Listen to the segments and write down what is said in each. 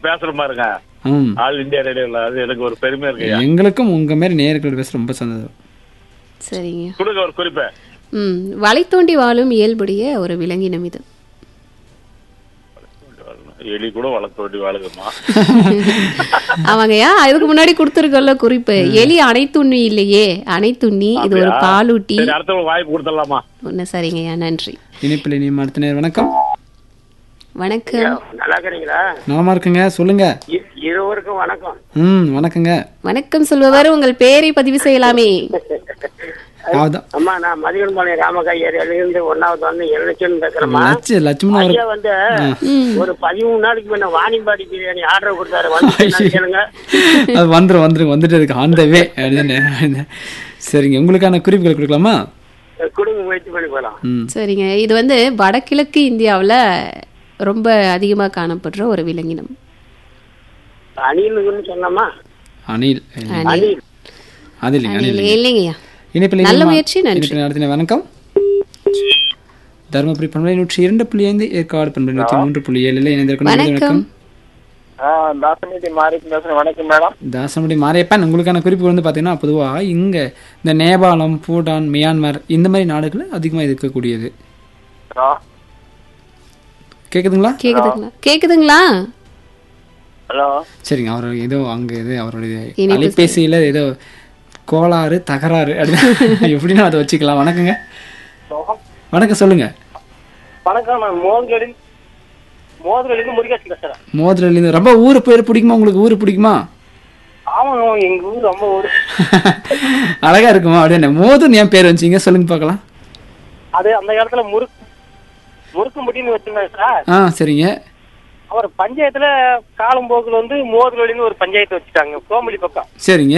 பேசுற பாருங்க ம் ஆல் இந்தியா ரேடியோல அது எனக்கு ஒரு பெருமை இருக்கு எங்களுக்கும் உங்க மாதிரி நேயர்கள் பேச ரொம்ப சந்தோஷம் சரிங்க கொடுங்க ஒரு குறிப்பை ம் வலை தோண்டி வாழும் இயல்புடைய ஒரு விலங்கினம் இது எலி கூட வளர்த்தோட்டி வாழுதுமா அவங்கயா அதுக்கு முன்னாடி கொடுத்துருக்கல குறிப்பு எலி அனைத்துண்ணி இல்லையே அனைத்துண்ணி இது ஒரு பாலூட்டி சரி அடுத்தவங்க வாய்ப்பு கொடுத்துடலாமா ஒன்று சரிங்கய்யா நன்றி இனிப்பில் இனியும் அடுத்த நேரம் வணக்கம் வணக்கம் நல்லா இருக்கிறீங்களா நலமா இருக்குங்க சொல்லுங்க இ- இருவருக்கும் வணக்கம் ம் வணக்கங்க வணக்கம் சொல்பவர் உங்கள் பெயரை பதிவு செய்யலாமே அதான் அம்மா நான் மதிகன்பாளையம் ராமகா ஏரியால இருந்து ஒன்னாவது வந்து எழுநூச்சுன்னு பேசுறேம்மா லட்சு லட்சுமணன் அவர் ஐயா வந்து ஒரு பதிமூணு நாளைக்கு முன்ன வாணிம்பாடி பிரியாணி ஆர்டர் கொடுத்தாரு வந்து கேளுங்க அது வந்துரும் வந்துரும் வந்துட்டு இருக்கு அந்த வே சரிங்க உங்களுக்கான குறிப்புகள் கொடுக்கலாமா குடும்ப முயற்சி பண்ணி போகலாம் ம் சரிங்க இது வந்து வடகிழக்கு இந்தியாவுல ரொம்ப அதிகமா காணப்படுற ஒரு விலங்கினம் அணிலுன்னு சொன்னோமா அனில் அணில் அது இல்லைங்க அனில் அணில் இல்லைங்கய்யா இனிப்பில் நல்ல இனிமா- முயற்சி, நன்றி. இனிப்பில் நடத்தின வணக்கம் தருமபுரி பண்பலை நூற்றி இரண்டு புள்ளி ஐந்து ஏற்காடு பண்பலை நூற்றி மூன்று புள்ளி ஏழில் இணைந்திருக்கணும் வணக்கம் தாசனிதி மாறி பேசுறேன் வணக்கம் மேடம் தாசனுடைய மாரியப்பன் உங்களுக்கான குறிப்பு வந்து பார்த்தீங்கன்னா பொதுவாக இங்கே இந்த நேபாளம் பூட்டான் மியான்மர் இந்த மாதிரி நாடுகள் அதிகமாக இருக்கக்கூடியது கேக்குதுங்களா கேக்குதுங்களா கேக்குதுங்களா ஹலோ சரிங்க அவர் ஏதோ அங்கே ஏதோ அவருடைய இனிப்பு அலைபேசியில் ஏதோ கோளாறு தகராறு அப்படின்னு எப்படின்னா அதை வச்சுக்கலாம் வணக்கங்க வணக்கம் சொல்லுங்க வணக்கம் நான் மோதலின் மோதலிருந்து முருகாசி பேசுறேன் மோதிரிலேருந்து ரொம்ப ஊர் பேர் பிடிக்குமா உங்களுக்கு ஊர் பிடிக்குமா ஆமாங்க எங்க ஊர் ரொம்ப ஊர் அழகா இருக்குமா அப்படியே மோதுன்னு ஏன் பேர் வச்சீங்க சொல்லுங்க பார்க்கலாம் அது அந்த காலத்துல முறுக்கு முறுக்கும்பட்டின்னு வச்சிருந்தாங்க சார் ஆ சரிங்க அவர் பஞ்சாயத்துல காலம் போக்குல வந்து மோதலின்னு ஒரு பஞ்சாயத்து வச்சுட்டாங்க கோமலி பக்கம் சரிங்க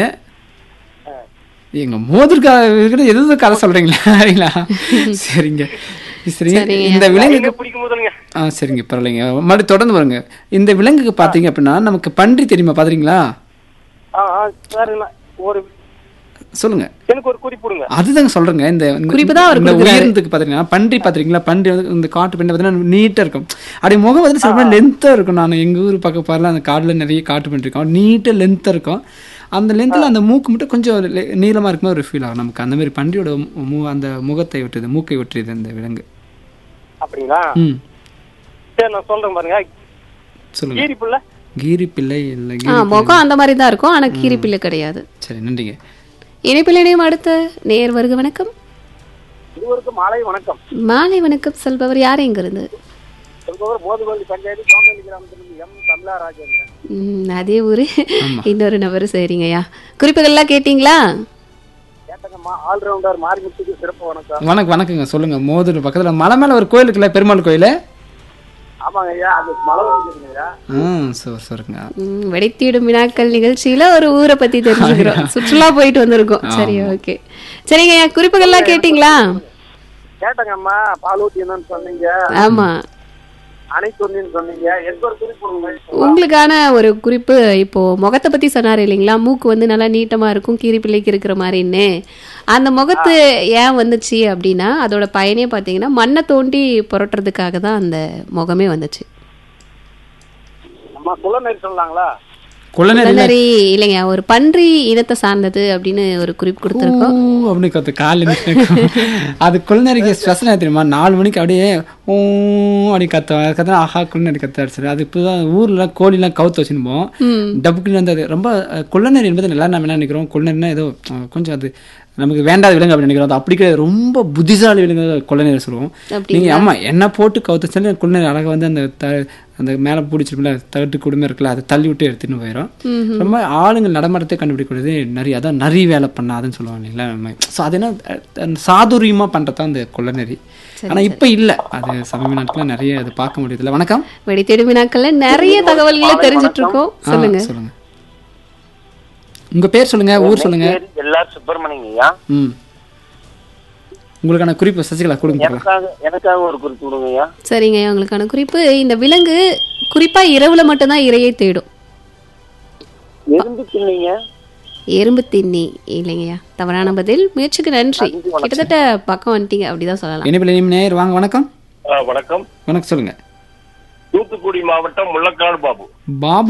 எங்க மோதிர்கிட்ட எது கதை சொல்றீங்களா சரிங்களா சரிங்க சரிங்க சரிங்க. இந்த விலங்குக்கு எங்க பிடிக்கும் போதுங்க ஆ சரிங்க பரவாயில்லைங்க மறுபடியும் தொடர்ந்து வருங்க இந்த விலங்குக்கு பார்த்தீங்க அப்படின்னா நமக்கு பன்றி தெரியுமா பாத்தீங்களா ஆ ஆ சரிண்ணா ஒரு சொல்லுங்க எனக்கு ஒரு குறிப்பிடுங்க அதுதாங்க சொல்றேங்க இந்த இந்த- குறிப்பு தான் அவர் இந்த கொடுக்குறாரு. உயர்ந்ததுக்கு பாத்தீங்கன்னா பன்றி பாத்திருக்கீங்களா பன்றி வந்து இந்த காட்டு பன்றி பாத்தீங்கன்னா நீட்டா இருக்கும் அப்படியே முகம் வந்து சில லென்த்தா இருக்கும் நான் எங்க ஊர் பக்கம் பாருல அந்த காடுல நிறைய காட்டு பன்றி இருக்கும் நீட்டா லென்த்தா இருக்கும் அந்த லென்த்ல அந்த மூக்கு மட்டும் கொஞ்சம் le- நீளமா இருக்கும் ஒரு ஃபீல் ஆகும் நமக்கு அந்த மாதிரி பன்றியோட மு- மு- அந்த முகத்தை ஒட்டுது மூக்கை ஒட்டுது அந்த விலங்கு அப்படிங்களா ம் சரி நான் சொல்றேன் பாருங்க சொல்லுங்க கீரி புள்ள கீரி பிள்ளை இல்லை ஆ கீரி முகம் அந்த மாதிரி தான் இருக்கும் ஆனா கீரிப்பிள்ளை கிடையாது சரி நன்றிங்க இணைப்பில் இணையும் அடுத்த நேர் வருக வணக்கம் இருவருக்கு மாலை வணக்கம் மாலை வணக்கம் செல்பவர் யார் எங்க இருந்து சொல்பவர் மோதுகோண்டி பஞ்சாயத்து சோமேலி கிராமத்திலிருந்து எம் தமிழா ராஜேந்திரன் ம், அதே ஊரு இன்னொரு நபர் சரிங்கய்யா குறிப்புகள்லாம் கேட்டீங்களா கேட்டங்கம்மா ஆல்ரவுண்டர் மாரிமுத்துக்கு சிறப்பு வணக்கம் வணக்கம் வணக்கங்க சொல்லுங்க மோதூர் பக்கத்துல மலை மேல ஒரு கோயில் இருக்குல்ல பெருமாள் கோயில் ஆமாங்க ஐயா அது மழை வந்துருக்குங்க ஐயா ஆ சரி சரிங்க ம், வெடித்திடும் வினாக்கள் நிகழ்ச்சியில ஒரு ஊரை பத்தி தெரிஞ்சுக்கிறோம் சுற்றுலா போயிட்டு வந்திருக்கோம் சரி ஓகே சரிங்கய்யா குறிப்புகள்லாம் கேட்டீங்களா கேட்டங்கம்மா பாலூட்டி என்னன்னு சொன்னீங்க ஆமா அனைத்துன்னு சொன்னீங்க எங்க ஒரு குறிப்பிடுங்க உங்களுக்கான ஒரு குறிப்பு இப்போ முகத்தை பத்தி சொன்னாரு இல்லைங்களா மூக்கு வந்து நல்லா நீட்டமா இருக்கும் கீரி பிள்ளைக்கு இருக்கிற மாதிரின்னு அந்த முகத்து ஏன் வந்துச்சு அப்படின்னா அதோட பயனே பார்த்தீங்கன்னா மண்ணை தோண்டி புரட்டுறதுக்காக தான் அந்த முகமே வந்துச்சு அம்மா குலநெறி சொல்லலாங்களா குள்ளநெறி குள்ளநரி இல்லைங்க ஒரு பன்றி இனத்தை சார்ந்தது அப்படின்னு ஒரு குறிப்பு கொடுத்துருக்கோம் ஊ அப்படின்னு கத்து காலில் நிற்கும் அது குள்ளநெறிக்கு ஸ்பெஷலாக தெரியுமா நாலு மணிக்கு அப்படியே ஊ அப்படி கத்த கத்த ஆஹா குள்ளநெறி கத்த அடிச்சிரு அது இப்போதான் ஊர்ல கோழிலாம் கவுத்து வச்சுன்னு போவோம் டப்புக்குன்னு வந்து அது ரொம்ப அஹ், குள்ளநெறி என்பது எல்லாரும் நம்ம என்ன நினைக்கிறோம் குள்ளநெறினா ஏதோ அஹ், கொஞ்சம் அது நமக்கு வேண்டாத விலங்கு அப்படி நினைக்கிறோம் அது அப்படி கிடையாது ரொம்ப புத்திசாலி விலங்கு குள்ளநெறி சொல்லுவோம் நீங்க ஆமா என்ன போட்டு கவுத்து சொல்லி குள்ளநெறி அழகா வந்து அந்த த அந்த மேலே பிடிச்சிருப்பில்ல தகட்டு குடும்பம் இருக்குல்ல அதை தள்ளி விட்டு எடுத்துன்னு போயிடும் ரொம்ப ஆளுங்க நடமாட்டத்தை கண்டுபிடிக்கிறது நிறைய அதான் நிறைய வேலை பண்ணாதுன்னு சொல்லுவாங்க இல்லைங்களா நம்ம ஸோ அது என்ன அஹ், சாதுரியமா பண்றதுதான் அந்த கொள்ளநெறி ஆனா இப்ப இல்ல அது சமீப நாட்கள நிறைய அது பார்க்க முடியுதுல்ல வணக்கம் வெடித்திடும் வினாக்கள்ல நிறைய தகவல்களை தெரிஞ்சிட்டு இருக்கோம் ஆ, சொல்லுங்க சொல்லுங்க உங்க பேர் சொல்லுங்க ஊர் சொல்லுங்க எல்லாரும் சுப்பிரமணியம் ஐயா ம் உங்களுக்கான குறிப்பு சசிகலா கொடுங்க பார்க்கலாம். எனக்காக எனக்காக ஒரு குறிப்பு கொடுங்க ஐயா சரிங்க உங்களுக்கான குறிப்பு இந்த விலங்கு குறிப்பா இரவுல மட்டும்தான் இரையை தேடும் எறும்பு தின்னீங்க எறும்பு தின்னி இல்லைங்கய்யா தவறான பதில் முயற்சிக்கு நன்றி கிட்டத்தட்ட பக்கம் வந்துட்டீங்க அப்படிதான் சொல்லலாம் இனிப்பில் இனிமே நேயர் வாங்க வணக்கம் வணக்கம் வணக்கம் சொல்லுங்க தூத்துக்குடி மாவட்டம் முள்ளக்காடு பாபு பாபு